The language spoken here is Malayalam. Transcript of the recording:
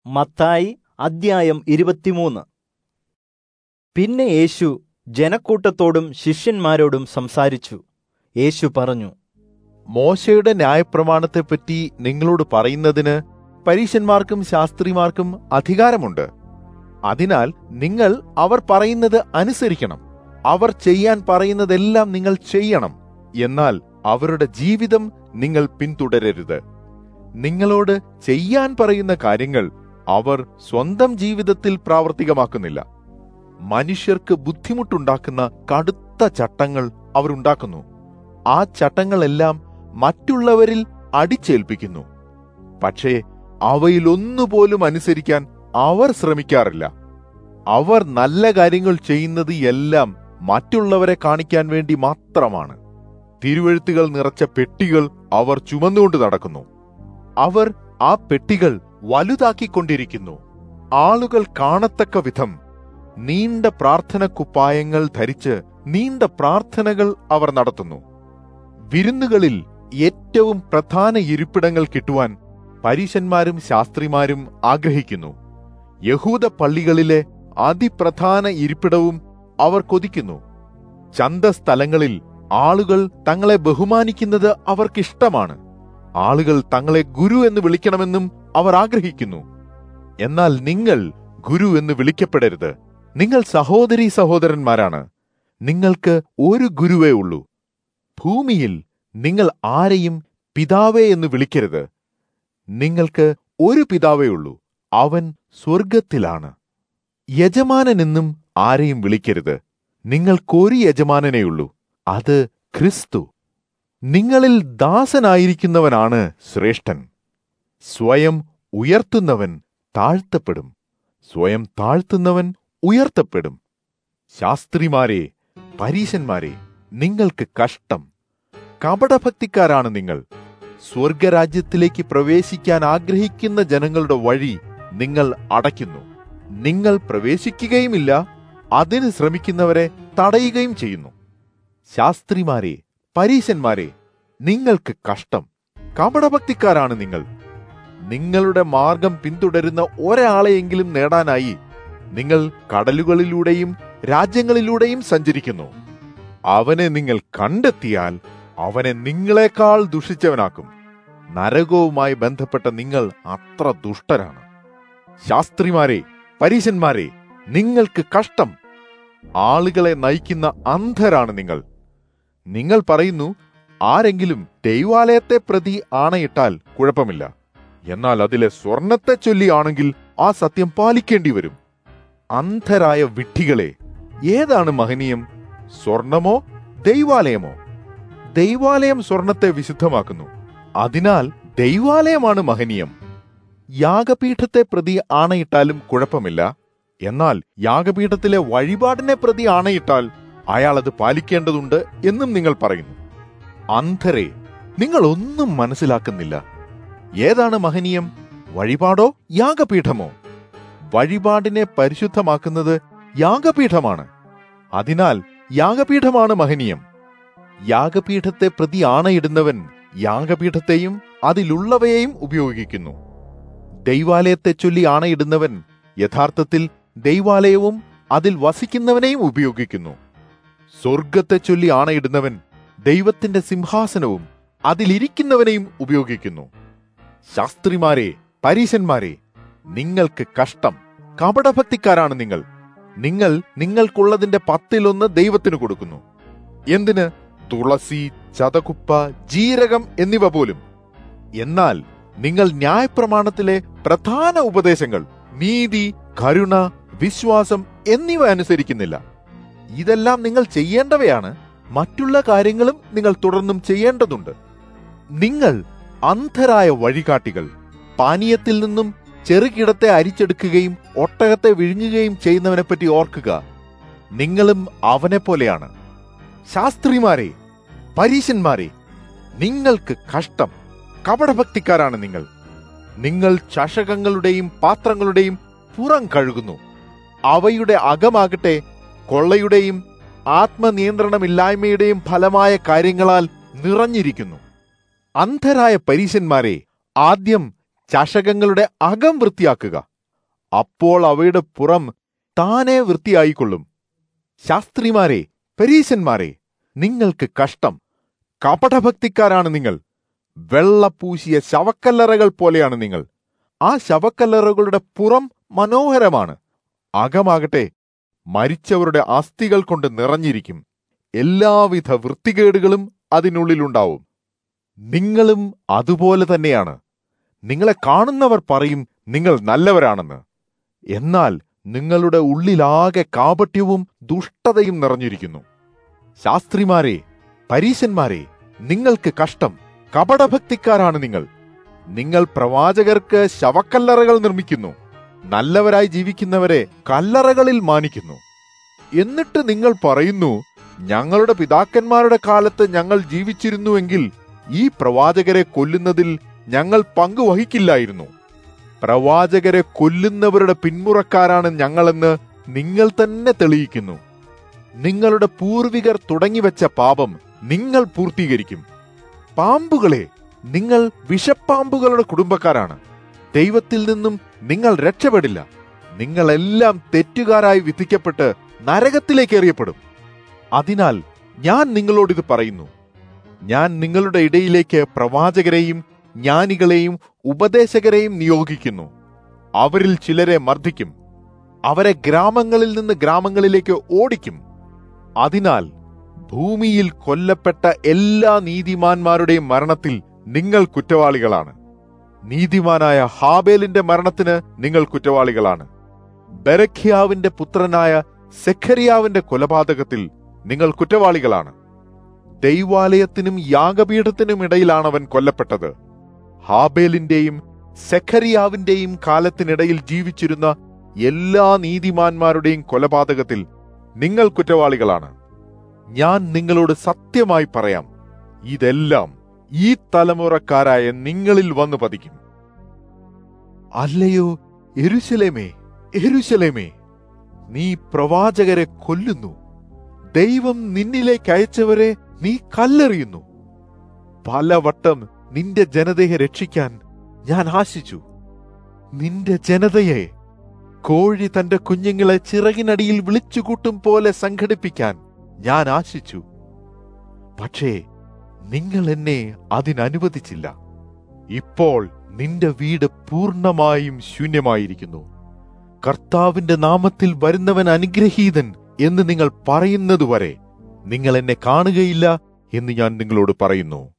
മത്തായി അദ്ധ്യായം ഇരുപത്തിമൂന്ന് പിന്നെ യേശു ജനക്കൂട്ടത്തോടും ശിഷ്യന്മാരോടും സംസാരിച്ചു യേശു പറഞ്ഞു മോശയുടെ ന്യായപ്രമാണത്തെപ്പറ്റി നിങ്ങളോട് പറയുന്നതിന് പരീശന്മാർക്കും ശാസ്ത്രിമാർക്കും അധികാരമുണ്ട് അതിനാൽ നിങ്ങൾ അവർ പറയുന്നത് അനുസരിക്കണം അവർ ചെയ്യാൻ പറയുന്നതെല്ലാം നിങ്ങൾ ചെയ്യണം എന്നാൽ അവരുടെ ജീവിതം നിങ്ങൾ പിന്തുടരരുത് നിങ്ങളോട് ചെയ്യാൻ പറയുന്ന കാര്യങ്ങൾ അവർ സ്വന്തം ജീവിതത്തിൽ പ്രാവർത്തികമാക്കുന്നില്ല മനുഷ്യർക്ക് ബുദ്ധിമുട്ടുണ്ടാക്കുന്ന കടുത്ത ചട്ടങ്ങൾ അവർ ഉണ്ടാക്കുന്നു ആ ചട്ടങ്ങളെല്ലാം മറ്റുള്ളവരിൽ അടിച്ചേൽപ്പിക്കുന്നു പക്ഷേ അവയിലൊന്നുപോലും അനുസരിക്കാൻ അവർ ശ്രമിക്കാറില്ല അവർ നല്ല കാര്യങ്ങൾ ചെയ്യുന്നത് എല്ലാം മറ്റുള്ളവരെ കാണിക്കാൻ വേണ്ടി മാത്രമാണ് തിരുവഴുത്തുകൾ നിറച്ച പെട്ടികൾ അവർ ചുമന്നുകൊണ്ട് നടക്കുന്നു അവർ ആ പെട്ടികൾ വലുതാക്കിക്കൊണ്ടിരിക്കുന്നു ആളുകൾ കാണത്തക്ക വിധം നീണ്ട പ്രാർത്ഥന കുപ്പായങ്ങൾ ധരിച്ച് നീണ്ട പ്രാർത്ഥനകൾ അവർ നടത്തുന്നു വിരുന്നുകളിൽ ഏറ്റവും പ്രധാന ഇരിപ്പിടങ്ങൾ കിട്ടുവാൻ പരീശന്മാരും ശാസ്ത്രിമാരും ആഗ്രഹിക്കുന്നു യഹൂദ പള്ളികളിലെ അതിപ്രധാന ഇരിപ്പിടവും അവർ കൊതിക്കുന്നു ചന്തസ്ഥലങ്ങളിൽ ആളുകൾ തങ്ങളെ ബഹുമാനിക്കുന്നത് അവർക്കിഷ്ടമാണ് ആളുകൾ തങ്ങളെ ഗുരു എന്ന് വിളിക്കണമെന്നും അവർ ആഗ്രഹിക്കുന്നു എന്നാൽ നിങ്ങൾ ഗുരു എന്ന് വിളിക്കപ്പെടരുത് നിങ്ങൾ സഹോദരീ സഹോദരന്മാരാണ് നിങ്ങൾക്ക് ഒരു ഗുരുവേ ഉള്ളൂ ഭൂമിയിൽ നിങ്ങൾ ആരെയും പിതാവേ എന്ന് വിളിക്കരുത് നിങ്ങൾക്ക് ഒരു പിതാവേ ഉള്ളൂ അവൻ സ്വർഗത്തിലാണ് യജമാനനെന്നും ആരെയും വിളിക്കരുത് നിങ്ങൾക്കൊരു യജമാനനേയുള്ളൂ അത് ക്രിസ്തു നിങ്ങളിൽ ദാസനായിരിക്കുന്നവനാണ് ശ്രേഷ്ഠൻ സ്വയം ഉയർത്തുന്നവൻ താഴ്ത്തപ്പെടും സ്വയം താഴ്ത്തുന്നവൻ ഉയർത്തപ്പെടും ശാസ്ത്രിമാരെ പരീശന്മാരെ നിങ്ങൾക്ക് കഷ്ടം കപടഭക്തിക്കാരാണ് നിങ്ങൾ സ്വർഗരാജ്യത്തിലേക്ക് പ്രവേശിക്കാൻ ആഗ്രഹിക്കുന്ന ജനങ്ങളുടെ വഴി നിങ്ങൾ അടയ്ക്കുന്നു നിങ്ങൾ പ്രവേശിക്കുകയുമില്ല അതിന് ശ്രമിക്കുന്നവരെ തടയുകയും ചെയ്യുന്നു ശാസ്ത്രിമാരെ പരീശന്മാരെ നിങ്ങൾക്ക് കഷ്ടം കപടഭക്തിക്കാരാണ് നിങ്ങൾ നിങ്ങളുടെ മാർഗം പിന്തുടരുന്ന ഒരാളെയെങ്കിലും നേടാനായി നിങ്ങൾ കടലുകളിലൂടെയും രാജ്യങ്ങളിലൂടെയും സഞ്ചരിക്കുന്നു അവനെ നിങ്ങൾ കണ്ടെത്തിയാൽ അവനെ നിങ്ങളെക്കാൾ ദുഷിച്ചവനാക്കും നരകവുമായി ബന്ധപ്പെട്ട നിങ്ങൾ അത്ര ദുഷ്ടരാണ് ശാസ്ത്രിമാരെ പരീശന്മാരെ നിങ്ങൾക്ക് കഷ്ടം ആളുകളെ നയിക്കുന്ന അന്ധരാണ് നിങ്ങൾ നിങ്ങൾ പറയുന്നു ആരെങ്കിലും ദൈവാലയത്തെ പ്രതി ആണയിട്ടാൽ കുഴപ്പമില്ല എന്നാൽ അതിലെ സ്വർണത്തെ ചൊല്ലി ആണെങ്കിൽ ആ സത്യം പാലിക്കേണ്ടി വരും അന്ധരായ വിഡ്ഢികളെ ഏതാണ് മഹനീയം സ്വർണമോ ദൈവാലയമോ ദൈവാലയം സ്വർണത്തെ വിശുദ്ധമാക്കുന്നു അതിനാൽ ദൈവാലയമാണ് മഹനീയം യാഗപീഠത്തെ പ്രതി ആണയിട്ടാലും കുഴപ്പമില്ല എന്നാൽ യാഗപീഠത്തിലെ വഴിപാടിനെ പ്രതി ആണയിട്ടാൽ അയാൾ അത് പാലിക്കേണ്ടതുണ്ട് എന്നും നിങ്ങൾ പറയുന്നു അന്ധരെ നിങ്ങൾ ഒന്നും മനസ്സിലാക്കുന്നില്ല ഏതാണ് മഹനീയം വഴിപാടോ യാഗപീഠമോ വഴിപാടിനെ പരിശുദ്ധമാക്കുന്നത് യാഗപീഠമാണ് അതിനാൽ യാഗപീഠമാണ് മഹനീയം യാഗപീഠത്തെ പ്രതി ആണയിടുന്നവൻ യാഗപീഠത്തെയും അതിലുള്ളവയെയും ഉപയോഗിക്കുന്നു ദൈവാലയത്തെ ചൊല്ലി ആണയിടുന്നവൻ യഥാർത്ഥത്തിൽ ദൈവാലയവും അതിൽ വസിക്കുന്നവനെയും ഉപയോഗിക്കുന്നു സ്വർഗത്തെ ചൊല്ലി ആണയിടുന്നവൻ ദൈവത്തിന്റെ സിംഹാസനവും അതിലിരിക്കുന്നവനെയും ഉപയോഗിക്കുന്നു ശാസ്ത്രിമാരെ പരീശന്മാരെ നിങ്ങൾക്ക് കഷ്ടം കപടഭക്തിക്കാരാണ് നിങ്ങൾ നിങ്ങൾ നിങ്ങൾക്കുള്ളതിന്റെ പത്തിലൊന്ന് ദൈവത്തിന് കൊടുക്കുന്നു എന്തിന് തുളസി ചതകുപ്പ ജീരകം എന്നിവ പോലും എന്നാൽ നിങ്ങൾ ന്യായപ്രമാണത്തിലെ പ്രധാന ഉപദേശങ്ങൾ നീതി കരുണ വിശ്വാസം എന്നിവ അനുസരിക്കുന്നില്ല ഇതെല്ലാം നിങ്ങൾ ചെയ്യേണ്ടവയാണ് മറ്റുള്ള കാര്യങ്ങളും നിങ്ങൾ തുടർന്നും ചെയ്യേണ്ടതുണ്ട് നിങ്ങൾ അന്ധരായ വഴികാട്ടികൾ പാനീയത്തിൽ നിന്നും ചെറുകിടത്തെ അരിച്ചെടുക്കുകയും ഒട്ടകത്തെ വിഴുങ്ങുകയും ചെയ്യുന്നവനെപ്പറ്റി ഓർക്കുക നിങ്ങളും അവനെ പോലെയാണ് ശാസ്ത്രിമാരെ പരീശന്മാരെ നിങ്ങൾക്ക് കഷ്ടം കപടഭക്തിക്കാരാണ് നിങ്ങൾ നിങ്ങൾ ചഷകങ്ങളുടെയും പാത്രങ്ങളുടെയും പുറം കഴുകുന്നു അവയുടെ അകമാകട്ടെ കൊള്ളയുടെയും ആത്മനിയന്ത്രണമില്ലായ്മയുടെയും ഫലമായ കാര്യങ്ങളാൽ നിറഞ്ഞിരിക്കുന്നു അന്ധരായ പരീശന്മാരെ ആദ്യം ചഷകങ്ങളുടെ അകം വൃത്തിയാക്കുക അപ്പോൾ അവയുടെ പുറം താനെ വൃത്തിയായിക്കൊള്ളും ശാസ്ത്രിമാരെ പരീശന്മാരെ നിങ്ങൾക്ക് കഷ്ടം കപടഭക്തിക്കാരാണ് നിങ്ങൾ വെള്ളപൂശിയ ശവക്കല്ലറകൾ പോലെയാണ് നിങ്ങൾ ആ ശവക്കല്ലറകളുടെ പുറം മനോഹരമാണ് അകമാകട്ടെ മരിച്ചവരുടെ അസ്ഥികൾ കൊണ്ട് നിറഞ്ഞിരിക്കും എല്ലാവിധ വൃത്തികേടുകളും അതിനുള്ളിലുണ്ടാവും നിങ്ങളും അതുപോലെ തന്നെയാണ് നിങ്ങളെ കാണുന്നവർ പറയും നിങ്ങൾ നല്ലവരാണെന്ന് എന്നാൽ നിങ്ങളുടെ ഉള്ളിലാകെ കാപട്യവും ദുഷ്ടതയും നിറഞ്ഞിരിക്കുന്നു ശാസ്ത്രിമാരെ പരീശന്മാരെ നിങ്ങൾക്ക് കഷ്ടം കപടഭക്തിക്കാരാണ് നിങ്ങൾ നിങ്ങൾ പ്രവാചകർക്ക് ശവക്കല്ലറകൾ നിർമ്മിക്കുന്നു നല്ലവരായി ജീവിക്കുന്നവരെ കല്ലറകളിൽ മാനിക്കുന്നു എന്നിട്ട് നിങ്ങൾ പറയുന്നു ഞങ്ങളുടെ പിതാക്കന്മാരുടെ കാലത്ത് ഞങ്ങൾ ജീവിച്ചിരുന്നുവെങ്കിൽ ഈ പ്രവാചകരെ കൊല്ലുന്നതിൽ ഞങ്ങൾ പങ്കുവഹിക്കില്ലായിരുന്നു പ്രവാചകരെ കൊല്ലുന്നവരുടെ പിന്മുറക്കാരാണ് ഞങ്ങളെന്ന് നിങ്ങൾ തന്നെ തെളിയിക്കുന്നു നിങ്ങളുടെ പൂർവികർ തുടങ്ങിവെച്ച പാപം നിങ്ങൾ പൂർത്തീകരിക്കും പാമ്പുകളെ നിങ്ങൾ വിഷപ്പാമ്പുകളുടെ കുടുംബക്കാരാണ് ദൈവത്തിൽ നിന്നും നിങ്ങൾ രക്ഷപ്പെടില്ല നിങ്ങളെല്ലാം തെറ്റുകാരായി വിധിക്കപ്പെട്ട് നരകത്തിലേക്ക് എറിയപ്പെടും അതിനാൽ ഞാൻ നിങ്ങളോട് ഇത് പറയുന്നു ഞാൻ നിങ്ങളുടെ ഇടയിലേക്ക് പ്രവാചകരെയും ജ്ഞാനികളെയും ഉപദേശകരെയും നിയോഗിക്കുന്നു അവരിൽ ചിലരെ മർദ്ദിക്കും അവരെ ഗ്രാമങ്ങളിൽ നിന്ന് ഗ്രാമങ്ങളിലേക്ക് ഓടിക്കും അതിനാൽ ഭൂമിയിൽ കൊല്ലപ്പെട്ട എല്ലാ നീതിമാന്മാരുടെയും മരണത്തിൽ നിങ്ങൾ കുറ്റവാളികളാണ് നീതിമാനായ ഹാബേലിന്റെ മരണത്തിന് നിങ്ങൾ കുറ്റവാളികളാണ് ബരഖ്യാവിന്റെ പുത്രനായ സെഖരിയാവിന്റെ കൊലപാതകത്തിൽ നിങ്ങൾ കുറ്റവാളികളാണ് ദൈവാലയത്തിനും യാഗപീഠത്തിനും ഇടയിലാണ് അവൻ കൊല്ലപ്പെട്ടത് ഹാബേലിന്റെയും സെഖരിയാവിന്റെയും കാലത്തിനിടയിൽ ജീവിച്ചിരുന്ന എല്ലാ നീതിമാന്മാരുടെയും കൊലപാതകത്തിൽ നിങ്ങൾ കുറ്റവാളികളാണ് ഞാൻ നിങ്ങളോട് സത്യമായി പറയാം ഇതെല്ലാം ഈ തലമുറക്കാരായ നിങ്ങളിൽ വന്നു പതിക്കും അല്ലയോ എരുശലേമേ എരുശലേമേ നീ പ്രവാചകരെ കൊല്ലുന്നു ദൈവം നിന്നിലേക്ക് അയച്ചവരെ നീ കല്ലെറിയുന്നു പലവട്ടം നിന്റെ ജനതയെ രക്ഷിക്കാൻ ഞാൻ ആശിച്ചു നിന്റെ ജനതയെ കോഴി തന്റെ കുഞ്ഞുങ്ങളെ ചിറകിനടിയിൽ വിളിച്ചുകൂട്ടും പോലെ സംഘടിപ്പിക്കാൻ ഞാൻ ആശിച്ചു പക്ഷേ നിങ്ങൾ എന്നെ അതിനനുവദിച്ചില്ല ഇപ്പോൾ നിന്റെ വീട് പൂർണ്ണമായും ശൂന്യമായിരിക്കുന്നു കർത്താവിന്റെ നാമത്തിൽ വരുന്നവൻ അനുഗ്രഹീതൻ എന്ന് നിങ്ങൾ പറയുന്നതുവരെ നിങ്ങൾ എന്നെ കാണുകയില്ല എന്ന് ഞാൻ നിങ്ങളോട് പറയുന്നു